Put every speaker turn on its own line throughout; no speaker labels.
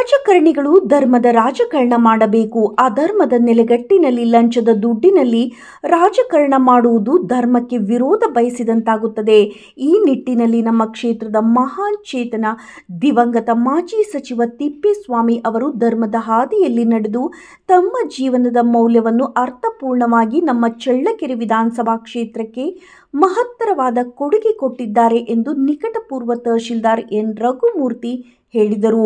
ರಾಜಕಾರಣಿಗಳು ಧರ್ಮದ ರಾಜಕಾರಣ ಮಾಡಬೇಕು ಆ ಧರ್ಮದ ನೆಲೆಗಟ್ಟಿನಲ್ಲಿ ಲಂಚದ ದುಡ್ಡಿನಲ್ಲಿ ರಾಜಕಾರಣ ಮಾಡುವುದು ಧರ್ಮಕ್ಕೆ ವಿರೋಧ ಬಯಸಿದಂತಾಗುತ್ತದೆ ಈ ನಿಟ್ಟಿನಲ್ಲಿ ನಮ್ಮ ಕ್ಷೇತ್ರದ ಮಹಾನ್ ಚೇತನ ದಿವಂಗತ ಮಾಜಿ ಸಚಿವ ತಿಪ್ಪೇಸ್ವಾಮಿ ಅವರು ಧರ್ಮದ ಹಾದಿಯಲ್ಲಿ ನಡೆದು ತಮ್ಮ ಜೀವನದ ಮೌಲ್ಯವನ್ನು ಅರ್ಥಪೂರ್ಣವಾಗಿ ನಮ್ಮ ಚಳ್ಳಕೆರೆ ವಿಧಾನಸಭಾ ಕ್ಷೇತ್ರಕ್ಕೆ ಮಹತ್ತರವಾದ ಕೊಡುಗೆ ಕೊಟ್ಟಿದ್ದಾರೆ ಎಂದು ನಿಕಟಪೂರ್ವ ತಹಶೀಲ್ದಾರ್ ಎನ್ ರಘುಮೂರ್ತಿ ಹೇಳಿದರು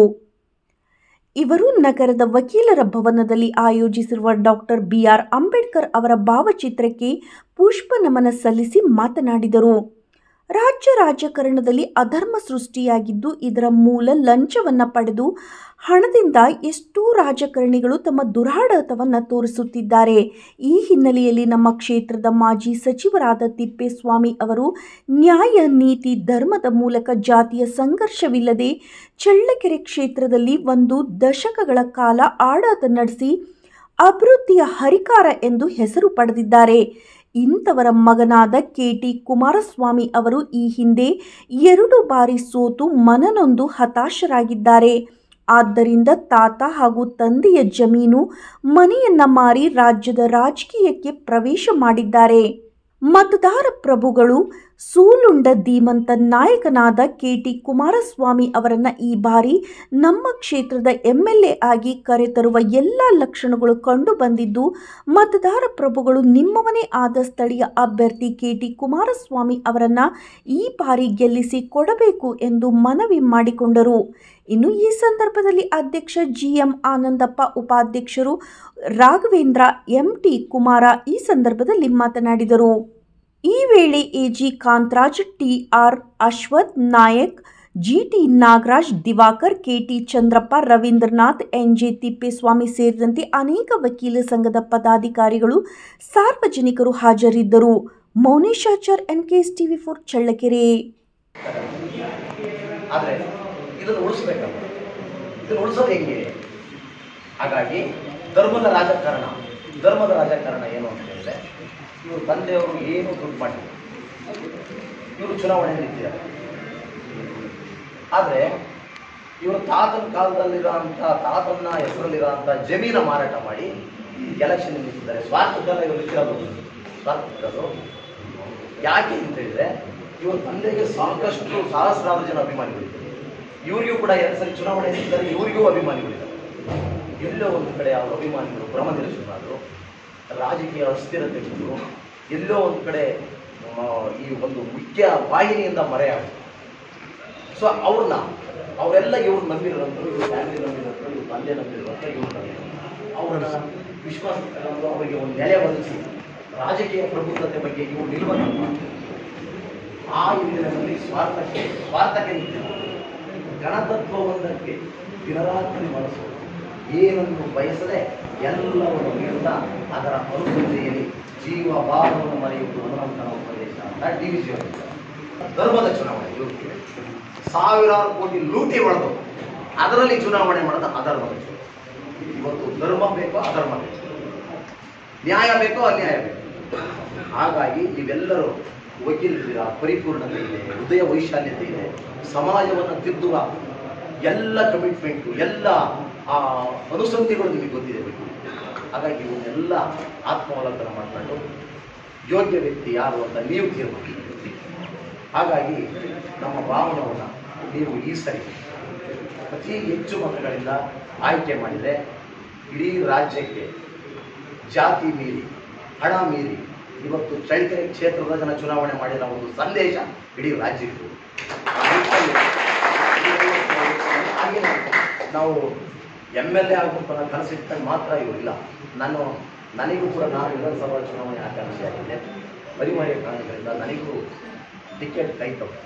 ಇವರು ನಗರದ ವಕೀಲರ ಭವನದಲ್ಲಿ ಆಯೋಜಿಸಿರುವ ಡಾಕ್ಟರ್ ಬಿಆರ್ ಅಂಬೇಡ್ಕರ್ ಅವರ ಭಾವಚಿತ್ರಕ್ಕೆ ಪುಷ್ಪ ನಮನ ಸಲ್ಲಿಸಿ ಮಾತನಾಡಿದರು ರಾಜ್ಯ ರಾಜಕಾರಣದಲ್ಲಿ ಅಧರ್ಮ ಸೃಷ್ಟಿಯಾಗಿದ್ದು ಇದರ ಮೂಲ ಲಂಚವನ್ನು ಪಡೆದು ಹಣದಿಂದ ಎಷ್ಟೋ ರಾಜಕಾರಣಿಗಳು ತಮ್ಮ ದುರಾಡತವನ್ನು ತೋರಿಸುತ್ತಿದ್ದಾರೆ ಈ ಹಿನ್ನೆಲೆಯಲ್ಲಿ ನಮ್ಮ ಕ್ಷೇತ್ರದ ಮಾಜಿ ಸಚಿವರಾದ ತಿಪ್ಪೇಸ್ವಾಮಿ ಅವರು ನ್ಯಾಯ ನೀತಿ ಧರ್ಮದ ಮೂಲಕ ಜಾತಿಯ ಸಂಘರ್ಷವಿಲ್ಲದೆ ಚಳ್ಳಕೆರೆ ಕ್ಷೇತ್ರದಲ್ಲಿ ಒಂದು ದಶಕಗಳ ಕಾಲ ಆಡಾಟ ನಡೆಸಿ ಅಭಿವೃದ್ಧಿಯ ಹರಿಕಾರ ಎಂದು ಹೆಸರು ಪಡೆದಿದ್ದಾರೆ ಇಂಥವರ ಮಗನಾದ ಕೆ ಟಿ ಕುಮಾರಸ್ವಾಮಿ ಅವರು ಈ ಹಿಂದೆ ಎರಡು ಬಾರಿ ಸೋತು ಮನನೊಂದು ಹತಾಶರಾಗಿದ್ದಾರೆ ಆದ್ದರಿಂದ ತಾತ ಹಾಗೂ ತಂದೆಯ ಜಮೀನು ಮನೆಯನ್ನ ಮಾರಿ ರಾಜ್ಯದ ರಾಜಕೀಯಕ್ಕೆ ಪ್ರವೇಶ ಮಾಡಿದ್ದಾರೆ ಮತದಾರ ಪ್ರಭುಗಳು ಸೂಲುಂಡ ಧೀಮಂತ ನಾಯಕನಾದ ಕೆ ಟಿ ಕುಮಾರಸ್ವಾಮಿ ಅವರನ್ನ ಈ ಬಾರಿ ನಮ್ಮ ಕ್ಷೇತ್ರದ ಎಂ ಎಲ್ ಎ ಆಗಿ ಕರೆತರುವ ಎಲ್ಲ ಲಕ್ಷಣಗಳು ಕಂಡು ಬಂದಿದ್ದು ಮತದಾರ ಪ್ರಭುಗಳು ನಿಮ್ಮವನೇ ಆದ ಸ್ಥಳೀಯ ಅಭ್ಯರ್ಥಿ ಕೆ ಟಿ ಕುಮಾರಸ್ವಾಮಿ ಅವರನ್ನ ಈ ಬಾರಿ ಗೆಲ್ಲಿಸಿ ಕೊಡಬೇಕು ಎಂದು ಮನವಿ ಮಾಡಿಕೊಂಡರು ಇನ್ನು ಈ ಸಂದರ್ಭದಲ್ಲಿ ಅಧ್ಯಕ್ಷ ಜಿ ಎಂ ಆನಂದಪ್ಪ ಉಪಾಧ್ಯಕ್ಷರು ರಾಘವೇಂದ್ರ ಎಂ ಟಿ ಕುಮಾರ ಈ ಸಂದರ್ಭದಲ್ಲಿ ಮಾತನಾಡಿದರು ಈ ವೇಳೆ AG Kantharaj T R Ashwath Nayak GT Nagaraj Diwakar KT Chandrappa Ravindranath NJ Thippeswamy ಸೇರಿದಂತೆ ಅನೇಕ ವಕೀಲ ಸಂಘದ ಪದಾಧಿಕಾರಿಗಳು ಸಾರ್ವಜನಿಕರು ಹಾಜರಿದ್ದರು Mouneshachar N K S TV four Challakere
ಆದರೆ ಇದನ್ನು ಉಳಿಸ್ಬೇಕಲ್ಲ ಇದನ್ನು ಉಳಿಸೋದು ಹೆಂಗೆ ಹಾಗಾಗಿ ಧರ್ಮದ ರಾಜಕಾರಣ ಧರ್ಮದ ರಾಜಕಾರಣ ಏನು ಅಂತ ಹೇಳಿದ್ರೆ ಇವರು ತಂದೆಯವರು ಏನು ದುಡ್ಡು ಮಾಡಿದ್ರು ಇವರು ಚುನಾವಣೆ ನಿಂತಿದ್ದಾರೆ ಆದರೆ ಇವರು ತಾತನ ಕಾಲದಲ್ಲಿರೋಂಥ ತಾತನ ಹೆಸರಲ್ಲಿರೋಂಥ ಜಮೀನ ಮಾರಾಟ ಮಾಡಿ ಎಲೆಕ್ಷನ್ ನಿಂತಿದ್ದಾರೆ ಸ್ವಾರ್ಥಕ್ಕೆಲ್ಲ ಇವರು ನಿಂತಿರೋದು ಸ್ವಾರ್ಥಕ್ಕದು ಯಾಕೆ ಅಂತ ಹೇಳಿದ್ರೆ ಇವ್ರ ತಂದೆಗೆ ಸಾಕಷ್ಟು ಸಹಸ್ರಾರು ಜನ ಅಭಿಮಾನಿಗಳಿದ್ದಾರೆ ಇವರಿಗೂ ಕೂಡ ಎರಡು ಸರಿ ಚುನಾವಣೆ ನಿಂತಿದ್ದಾರೆ ಇವರಿಗೂ ಅಭಿಮಾನಿಗಳಿದ್ದಾರೆ ಎಲ್ಲೋ ಒಂದು ಕಡೆ ಅವರ ಅಭಿಮಾನಿಗಳು ಭ್ರಮ ನಿರಸನಾದರು ರಾಜಕೀಯ ಅಸ್ಥಿರತೆ ಬಂದರು ಎಲ್ಲೋ ಒಂದು ಕಡೆ ಆ, ಈ ಒಂದು ಮುಖ್ಯ ವಾಹಿನಿಯಿಂದ ಮರೆಯಾಗುತ್ತೆ ಸೊ ಅವ್ರನ್ನ ಅವರೆಲ್ಲ ಇವ್ರು ನಂಬಿರೋಂಥವ್ರು ಇವ್ರ ಫ್ಯಾಮಿಲಿ ನಂಬಿರೋಂಥವ್ರು ಇವ್ರ ತಂದೆ ನಂಬಿರೋಂಥ ಇವ್ರು ನಂಬಿರೋರು ಅವರನ್ನ ವಿಶ್ವಾಸ ತಗೊಂಡು ಅವರಿಗೆ ಒಂದು ನೆಲೆ ಒದಗಿಸಿ ರಾಜಕೀಯ ಪ್ರಬುದ್ಧತೆ ಬಗ್ಗೆ ಇವ್ರು ನಿಲ್ಬೇಕು ಆ ಹಿಂದಿನಲ್ಲಿ ಸ್ವಾರ್ಥಕ್ಕೆ ಸ್ವಾರ್ಥಕ್ಕೆ ನಿಂತಿಲ್ಲ ಗಣತತ್ವವೊಂದಕ್ಕೆ ದಿನರಾತ್ರಿ ಬಳಸೋದು ಏನನ್ನು ಬಯಸದೆ ಎಲ್ಲವನ್ನು ನೀಡುತ್ತಾ ಅದರ ಅನುಸಂಧೆಯಲ್ಲಿ ಜೀವ ಭಾವವನ್ನು ಮರೆಯುವುದು ಹನುಮಂತನ ಉಪದೇಶ ಅಂತ ಡಿ ವಿ ಜಿ ಅವರು ಧರ್ಮದ ಚುನಾವಣೆ ಇವ್ರಿಗೆ ಸಾವಿರಾರು ಕೋಟಿ ಲೂಟಿ ಹೊಡೆದು ಅದರಲ್ಲಿ ಚುನಾವಣೆ ಮಾಡೋದು ಅಧರ್ಮದ ಚುನಾವಣೆ ಇವತ್ತು ಧರ್ಮ ಬೇಕೋ ಅಧರ್ಮ ಬೇಕೋ ನ್ಯಾಯ ಬೇಕೋ ಅನ್ಯಾಯ ಬೇಕು ಹಾಗಾಗಿ ಇವೆಲ್ಲರೂ ವಕೀಲರಿರ ಪರಿಪೂರ್ಣತೆ ಇದೆ ಹೃದಯ ವೈಶಾಲ್ಯತೆ ಇದೆ ಸಮಾಜವನ್ನು ತಿದ್ದುವ ಎಲ್ಲ ಕಮಿಟ್ಮೆಂಟು ಎಲ್ಲ ಆ ಅನುಸಂಧಿಗಳು ನಿಮಗೆ ಗೊತ್ತಿದೆ ವಕೀಲರಿಗೆ. ಹಾಗಾಗಿ ಇವನ್ನೆಲ್ಲ ಆತ್ಮಾವಲೋಕನ ಮಾಡಿಕೊಂಡು ಯೋಗ್ಯ ವ್ಯಕ್ತಿ ಯಾರು ಅಂತ ನೀವು ತೀರ್ಮಾನ ಮಾಡಿ. ಹಾಗಾಗಿ ನಮ್ಮ ಭಾವನವನ್ನು ನೀವು ಈ ಸರಿ ಅತಿ ಹೆಚ್ಚು ಮತಗಳಿಂದ ಆಯ್ಕೆ ಮಾಡಿದರೆ ಇಡೀ ರಾಜ್ಯಕ್ಕೆ ಜಾತಿ ಮೀರಿ ಹಣ ಮೀರಿ ಇವತ್ತು ಚಳ್ಳಕೆರೆ ಕ್ಷೇತ್ರದ ಜನ ಚುನಾವಣೆ ಮಾಡಿದ ಒಂದು ಸಂದೇಶ ಇಡೀ ರಾಜ್ಯಕ್ಕೆ ಹಾಗೆ ನಾವು ಎಮ್ ಎಲ್ ಎ ಆಗಬೇಕು ಅನ್ನೋ ಕನಸಿಟ್ಕೊಂಡು ಮಾತ್ರ ಇವರು ಇಲ್ಲ ನಾನು ನನಗೂ ಕೂಡ ನಾನು ವಿಧಾನಸಭಾ ಚುನಾವಣೆ ಆಕಾಂಕ್ಷಿಯಾಗಿದ್ದೆ ಪರಿಮಾರಿಯ ಕಾರಣಗಳಿಂದ ನನಗೂ ಟಿಕೆಟ್ ಕೈ ತಪ್ಪು